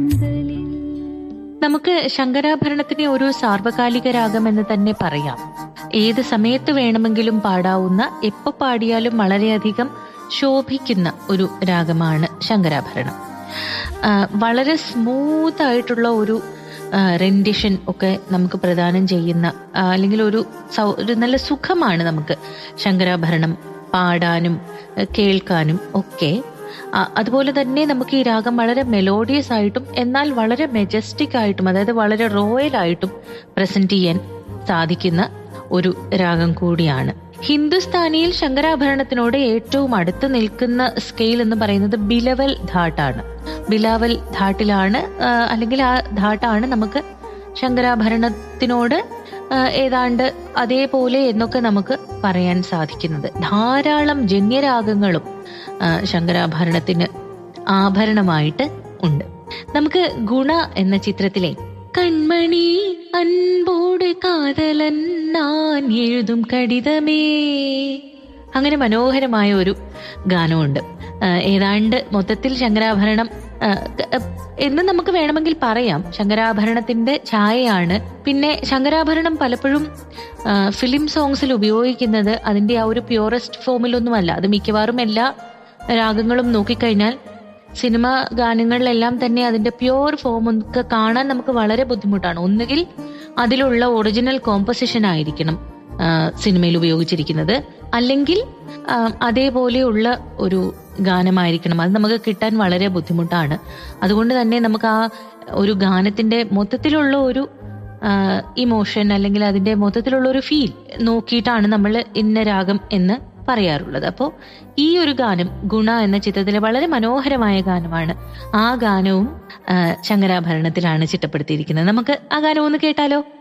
നമുക്ക് ശങ്കരാഭരണത്തിനെ ഒരു സാർവകാലിക രാഗം എന്ന് തന്നെ പറയാം ഏത് സമയത്ത് വേണമെങ്കിലും പാടാവുന്ന എപ്പോ പാടിയാലും വളരെയധികം ശോഭിക്കുന്ന ഒരു രാഗമാണ് ശങ്കരാഭരണം ആ, വളരെ സ്മൂത്ത് ആയിട്ടുള്ള ഒരു റെൻഡിഷൻ ഒക്കെ നമുക്ക് പ്രദാനം ചെയ്യുന്ന ആ, അല്ലെങ്കിൽ ഒരു സൗ- ഒരു നല്ല സുഖമാണ് നമുക്ക് ശങ്കരാഭരണം പാടാനും ആ, കേൾക്കാനും ഒക്കെ ആ, അതുപോലെ തന്നെ നമുക്ക് ഈ രാഗം വളരെ മെലോഡിയസ് ആയിട്ടും എന്നാൽ വളരെ മെജസ്റ്റിക് ആയിട്ടും അതായത് വളരെ റോയൽ ആയിട്ടും പ്രസന്റ് ചെയ്യാൻ സാധിക്കുന്ന ഒരു രാഗം കൂടിയാണ് ഹിന്ദുസ്ഥാനിയിൽ ശങ്കരാഭരണത്തിനോട് ഏറ്റവും അടുത്ത് നിൽക്കുന്ന സ്കെയിൽ എന്ന് പറയുന്നത് ബിലവൽ ധാട്ടാണ് ബിലാവൽ ധാട്ടിലാണ് ആ, അല്ലെങ്കിൽ ആ ധാട്ടാണ് നമുക്ക് ശങ്കരാഭരണത്തിനോട് ആ, ഏതാണ്ട് അതേപോലെ എന്നൊക്കെ നമുക്ക് പറയാൻ സാധിക്കുന്നത് ധാരാളം ജന്യരാഗങ്ങളും ആ, ശങ്കരാഭരണത്തിന് ആഭരണമായിട്ട് ഉണ്ട് നമുക്ക് ഗുണ എന്ന ചിത്രത്തിലെ കൺമണി അൻപോട് കാതലൻ ഞാൻ എഴുതും കടിതമേ അങ്ങനെ മനോഹരമായ ഒരു ഗാനമുണ്ട് ആ, ഏതാണ്ട് മൊത്തത്തിൽ ശങ്കരാഭരണം ആ, ക- എന്ന് നമുക്ക് വേണമെങ്കിൽ പറയാം ശങ്കരാഭരണത്തിന്റെ ഛായയാണ് പിന്നെ ശങ്കരാഭരണം പലപ്പോഴും ആ, ഫിലിം സോങ്സിൽ ഉപയോഗിക്കുന്നത് അതിന്റെ ആ ഒരു പ്യൂറസ്റ്റ് ഫോമിലൊന്നുമല്ല അത് മിക്കവാറും എല്ലാ രാഗങ്ങളും നോക്കിക്കഴിഞ്ഞാൽ സിനിമ ഗാനങ്ങളിലെല്ലാം തന്നെ അതിന്റെ പ്യുവർ ഫോം ഒക്കെ കാണാൻ നമുക്ക് വളരെ ബുദ്ധിമുട്ടാണ് ഒന്നുകിൽ അതിലുള്ള ഒറിജിനൽ കോമ്പസിഷൻ ആയിരിക്കണം ആ, സിനിമയിൽ ഉപയോഗിച്ചിരിക്കുന്നത് അല്ലെങ്കിൽ ആ, അതേപോലെയുള്ള ഒരു ഗാനമായിരിക്കണം അത് നമുക്ക് കിട്ടാൻ വളരെ ബുദ്ധിമുട്ടാണ് അതുകൊണ്ട് തന്നെ നമുക്ക് ആ ഒരു ഗാനത്തിന്റെ മൊത്തത്തിലുള്ള ഒരു ഇമോഷൻ അല്ലെങ്കിൽ അതിന്റെ മൊത്തത്തിലുള്ള ഒരു ഫീൽ നോക്കിയിട്ടാണ് നമ്മൾ ഇന്ന രാഗം എന്ന് പറയാറുള്ളത് അപ്പോൾ ഈ ഒരു ഗാനം ഗുണ എന്ന ചിത്രത്തിലെ വളരെ മനോഹരമായ ഗാനമാണ് ആ ഗാനവും ആ, ശങ്കരാഭരണത്തിലാണ് ചിട്ടപ്പെടുത്തിയിരിക്കുന്നത് നമുക്ക് ആ ഗാനം ഒന്ന് കേട്ടാലോ